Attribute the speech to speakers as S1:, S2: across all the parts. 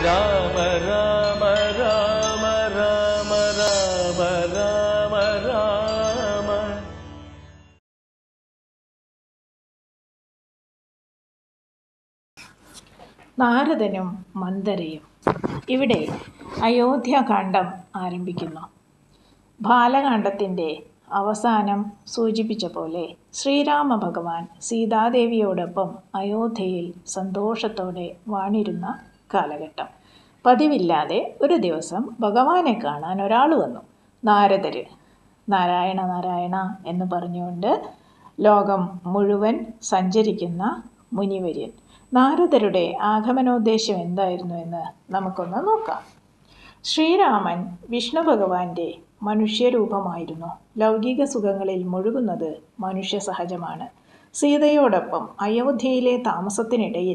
S1: രാമ രാമ രാമ രാമ രാമ രാമ രാമ
S2: നാരദനും മന്ദരയും ഇവിടെ അയോധ്യാകാന്ഡം ആരംഭിക്കുന്നു ബാലകാന്ഡത്തിൻ്റെ അവസാനം സൂചിപ്പിച്ച പോലെ ശ്രീരാമ ഭഗവാൻ സീതാദേവിയോടൊപ്പം അയോധ്യയിൽ സന്തോഷത്തോടെ വാണിരുന്ന കാലഘട്ടം പതിവില്ലാതെ ഒരു ദിവസം ഭഗവാനെ കാണാൻ ഒരാൾ വന്നു നാരദര് നാരായണ നാരായണ എന്ന് പറഞ്ഞുകൊണ്ട് ലോകം മുഴുവൻ സഞ്ചരിക്കുന്ന മുനിവര്യൻ നാരദരുടെ ആഗമനോദ്ദേശം എന്തായിരുന്നു എന്ന് നമുക്കൊന്ന് നോക്കാം ശ്രീരാമൻ വിഷ്ണു ഭഗവാന്റെ മനുഷ്യരൂപമായിരുന്നു ലൗകിക സുഖങ്ങളിൽ മുഴുകുന്നത് മനുഷ്യ സഹജമാണ് സീതയോടൊപ്പം അയോധ്യയിലെ താമസത്തിനിടയിൽ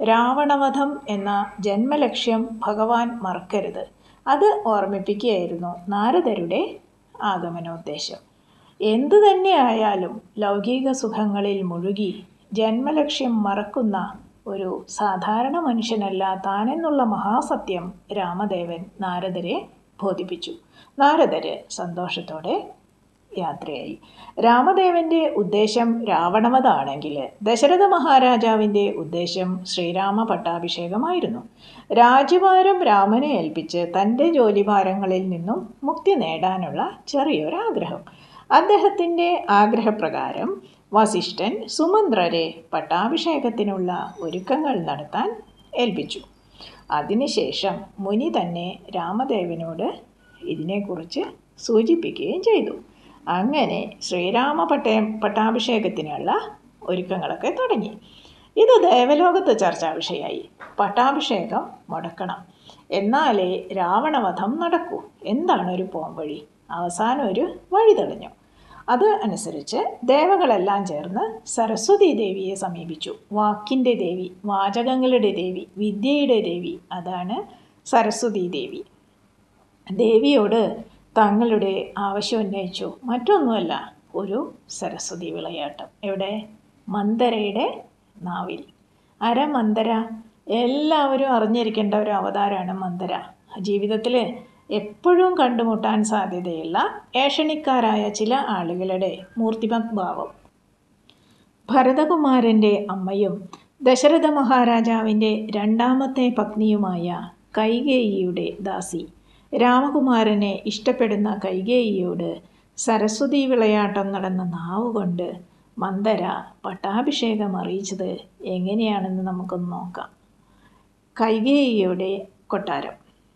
S2: രാവണവധം എന്ന ജന്മലക്ഷ്യം ഭഗവാൻ മറക്കരുത് അത് ഓർമ്മിപ്പിക്കുകയായിരുന്നു നാരദരുടെ ആഗമനോദ്ദേശം എന്തു തന്നെയായാലും ലൗകിക സുഖങ്ങളിൽ മുഴുകി ജന്മലക്ഷ്യം മറക്കുന്ന ഒരു സാധാരണ മനുഷ്യനല്ല താനെന്നുള്ള മഹാസത്യം രാമദേവൻ നാരദരെ ബോധിപ്പിച്ചു നാരദര് സന്തോഷത്തോടെ യാത്രയായി രാമദേവന്റെ ഉദ്ദേശം രാവണവതാണെങ്കിൽ ദശരഥ മഹാരാജാവിൻ്റെ ഉദ്ദേശം ശ്രീരാമ പട്ടാഭിഷേകമായിരുന്നു രാജ്യഭാരം രാമനെ ഏൽപ്പിച്ച് തൻ്റെ ജോലിഭാരങ്ങളിൽ നിന്നും മുക്തി നേടാനുള്ള ചെറിയൊരാഗ്രഹം അദ്ദേഹത്തിൻ്റെ ആഗ്രഹപ്രകാരം വസിഷ്ഠൻ സുമന്ത്രരെ പട്ടാഭിഷേകത്തിനുള്ള ഒരുക്കങ്ങൾ നടത്താൻ ഏൽപ്പിച്ചു അതിനുശേഷം മുനി തന്നെ രാമദേവനോട് ഇതിനെക്കുറിച്ച് സൂചിപ്പിക്കുകയും ചെയ്തു അങ്ങനെ ശ്രീരാമ പട്ടേ പട്ടാഭിഷേകത്തിനുള്ള ഒരുക്കങ്ങളൊക്കെ തുടങ്ങി ഇത് ദേവലോകത്ത് ചർച്ചാ വിഷയമായി പട്ടാഭിഷേകം മുടക്കണം എന്നാലേ രാവണവധം നടക്കൂ എന്താണ് ഒരു പോംവഴി അവസാനം ഒരു വഴി തെളിഞ്ഞു അത് അനുസരിച്ച് ദേവകളെല്ലാം ചേർന്ന് സരസ്വതി ദേവിയെ സമീപിച്ചു വാക്കിൻ്റെ ദേവി വാചകങ്ങളുടെ ദേവി വിദ്യയുടെ ദേവി അതാണ് സരസ്വതി ദേവി ദേവിയോട് തങ്ങളുടെ ആവശ്യം ഉന്നയിച്ചു മറ്റൊന്നുമല്ല ഒരു സരസ്വതി വിളയാട്ടം എവിടെ മന്ദരയുടെ നാവിൽ അരമന്ദര എല്ലാവരും അറിഞ്ഞിരിക്കേണ്ട ഒരു അവതാരമാണ് മന്ദര ജീവിതത്തിൽ എപ്പോഴും കണ്ടുമുട്ടാൻ സാധ്യതയുള്ള ഏഷണിക്കാരായ ചില ആളുകളുടെ മൂർത്തിമത് ഭാവം ഭരതകുമാരൻ്റെ അമ്മയും ദശരഥ മഹാരാജാവിൻ്റെ രണ്ടാമത്തെ പത്നിയുമായ കൈകേയിയുടെ ദാസി രാമകുമാരനെ ഇഷ്ടപ്പെടുന്ന കൈകേയിയോട് സരസ്വതി വിളയാട്ടം നടന്ന നാവുകൊണ്ട് മന്ദര പട്ടാഭിഷേകം അറിയിച്ചത് എങ്ങനെയാണെന്ന് നമുക്കൊന്ന് നോക്കാം കൈകേയിയുടെ കൊട്ടാരം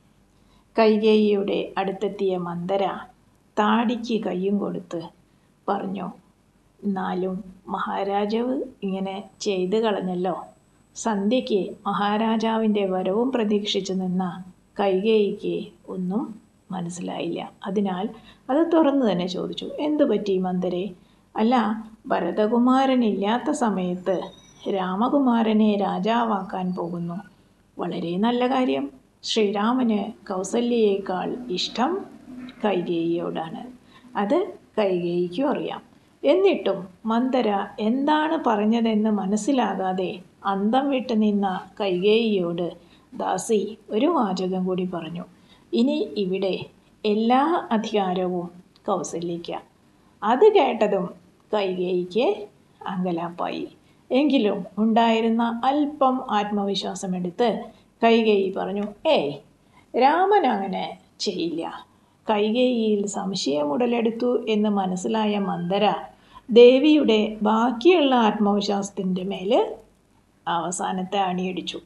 S2: കൈകേയിയുടെ അടുത്തെത്തിയ മന്ദര താടിക്ക് കയ്യും കൊടുത്ത് പറഞ്ഞു എന്നാലും മഹാരാജാവ് ഇങ്ങനെ ചെയ്തു കളഞ്ഞല്ലോ സന്ധ്യയ്ക്ക് മഹാരാജാവിൻ്റെ വരവും പ്രതീക്ഷിച്ചു നിന്ന കൈകേയിക്ക് ഒന്നും മനസ്സിലായില്ല അതിനാൽ അത് തുറന്നു തന്നെ ചോദിച്ചു എന്തു പറ്റി മന്ദരെ അല്ല ഭരതകുമാരനില്ലാത്ത സമയത്ത് രാമകുമാരനെ രാജാവാക്കാൻ പോകുന്നു വളരെ നല്ല കാര്യം ശ്രീരാമന് കൗസല്യയേക്കാൾ ഇഷ്ടം കൈകേയിയോടാണ് അത് കൈകേയിക്കും അറിയാം എന്നിട്ടും മന്ദര എന്താണ് പറഞ്ഞതെന്ന് മനസ്സിലാകാതെ അന്തം വിട്ട് നിന്ന കൈകേയിയോട് ദാസി ഒരു വാചകം കൂടി പറഞ്ഞു ഇനി ഇവിടെ എല്ലാ അധികാരവും കൗസല്യയ്ക്ക അത് കേട്ടതും കൈകേയിക്ക് അങ്കലാപ്പായി എങ്കിലും ഉണ്ടായിരുന്ന അല്പം ആത്മവിശ്വാസമെടുത്ത് കൈകേയി പറഞ്ഞു ഏയ് രാമൻ അങ്ങനെ ചെയ്യില്ല കൈകേയിയിൽ സംശയം ഉടലെടുത്തു എന്ന് മനസ്സിലായ മന്ദര ദേവിയുടെ ബാക്കിയുള്ള ആത്മവിശ്വാസത്തിൻ്റെ മേൽ അവസാനത്തെ അണിയടിച്ചു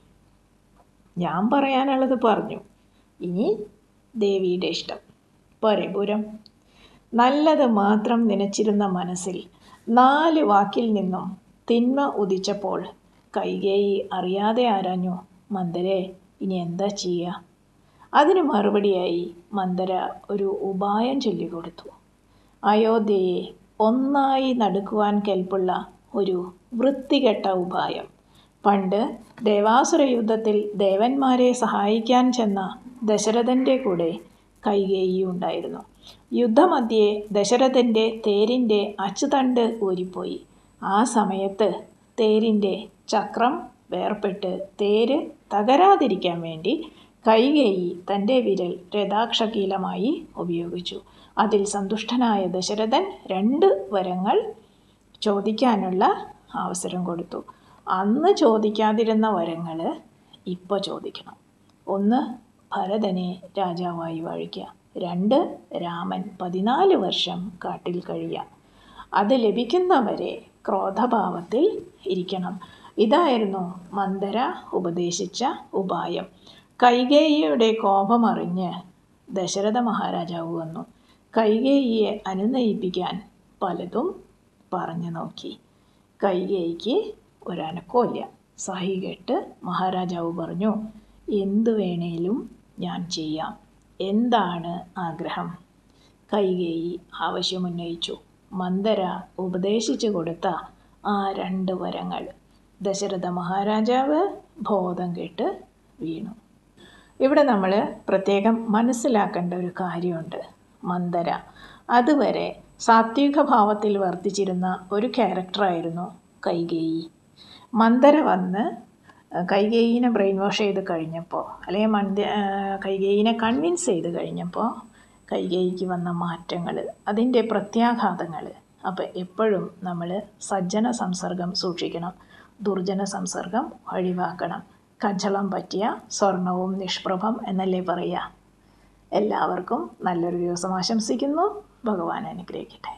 S2: ഞാൻ പറയാനുള്ളത് പറഞ്ഞു ഇനി ദേവിയുടെ ഇഷ്ടം പരപുരം നല്ലത് മാത്രം നനച്ചിരുന്ന മനസ്സിൽ നാല് വാക്കിൽ നിന്നും തിന്മ ഉദിച്ചപ്പോൾ കൈകേയി അറിയാതെ ആരാഞ്ഞു മന്ദരെ ഇനി എന്താ ചെയ്യുക അതിന് മറുപടിയായി മന്ദര ഒരു ഉപായം ചൊല്ലിക്കൊടുത്തു അയോധ്യയെ ഒന്നായി നടുക്കുവാൻ കെൽപ്പുള്ള ഒരു വൃത്തികെട്ട ഉപായം പണ്ട് ദേവാസുര യുദ്ധത്തിൽ ദേവന്മാരെ സഹായിക്കാൻ ചെന്ന ദശരഥൻ്റെ കൂടെ കൈകേയി ഉണ്ടായിരുന്നു യുദ്ധമധ്യേ ദശരഥൻ്റെ തേരിൻ്റെ അച്ചുതണ്ട് ഊരിപ്പോയി ആ സമയത്ത് തേരിൻ്റെ ചക്രം വേർപെട്ട് തേര് തകരാതിരിക്കാൻ വേണ്ടി കൈകേയി തൻ്റെ വിരൽ രഥാക്ഷകീലമായി ഉപയോഗിച്ചു അതിൽ സന്തുഷ്ടനായ ദശരഥൻ രണ്ട് വരങ്ങൾ ചോദിക്കാനുള്ള അവസരം കൊടുത്തു അന്ന് ചോദിക്കാതിരുന്ന വരങ്ങൾ ഇപ്പോൾ ചോദിക്കണം ഒന്ന് ഭരതനെ രാജാവായി വാഴിക്കുക രണ്ട് രാമൻ പതിനാല് വർഷം കാട്ടിൽ കഴിയുക അത് ലഭിക്കുന്നവരെ ക്രോധഭാവത്തിൽ ഇരിക്കണം ഇതായിരുന്നു മന്ദര ഉപദേശിച്ച ഉപായം കൈകേയിയുടെ കോപമറിഞ്ഞ് ദശരഥ മഹാരാജാവ് വന്നു കൈകേയിയെ അനുനയിപ്പിക്കാൻ പലതും പറഞ്ഞു നോക്കി കൈകേയിക്ക് ഒരനക്കമില്ല സഹി കേട്ട് മഹാരാജാവ് പറഞ്ഞു എന്തു വേണേലും ഞാൻ ചെയ്യാം എന്താണ് ആഗ്രഹം കൈകേയി ആവശ്യമുന്നയിച്ചു മന്ദര ഉപദേശിച്ചു കൊടുത്ത ആ രണ്ട് വരങ്ങൾ ദശരഥ മഹാരാജാവ് ബോധം കെട്ട് വീണു ഇവിടെ നമ്മൾ പ്രത്യേകം മനസ്സിലാക്കേണ്ട ഒരു കാര്യമുണ്ട് മന്ദര അതുവരെ സാത്വിക ഭാവത്തിൽ വർത്തിച്ചിരുന്ന ഒരു ക്യാരക്ടറായിരുന്നു കൈകേയി മന്ദര വന്ന് കൈകേയിനെ ബ്രെയിൻ വാഷ് ചെയ്ത് കഴിഞ്ഞപ്പോൾ അല്ലെങ്കിൽ മന്ദ കൈകേയിനെ കൺവിൻസ് ചെയ്ത് കഴിഞ്ഞപ്പോൾ കൈകേയിക്ക് വന്ന മാറ്റങ്ങൾ അതിൻ്റെ പ്രത്യാഘാതങ്ങൾ അപ്പോൾ എപ്പോഴും നമ്മൾ സജ്ജന സംസർഗം സൂക്ഷിക്കണം ദുർജന സംസർഗം ഒഴിവാക്കണം കച്ചളം പറ്റിയ സ്വർണവും നിഷ്പ്രഭം എന്നല്ലേ പറയുക എല്ലാവർക്കും നല്ലൊരു ദിവസം ആശംസിക്കുന്നു ഭഗവാൻ അനുഗ്രഹിക്കട്ടെ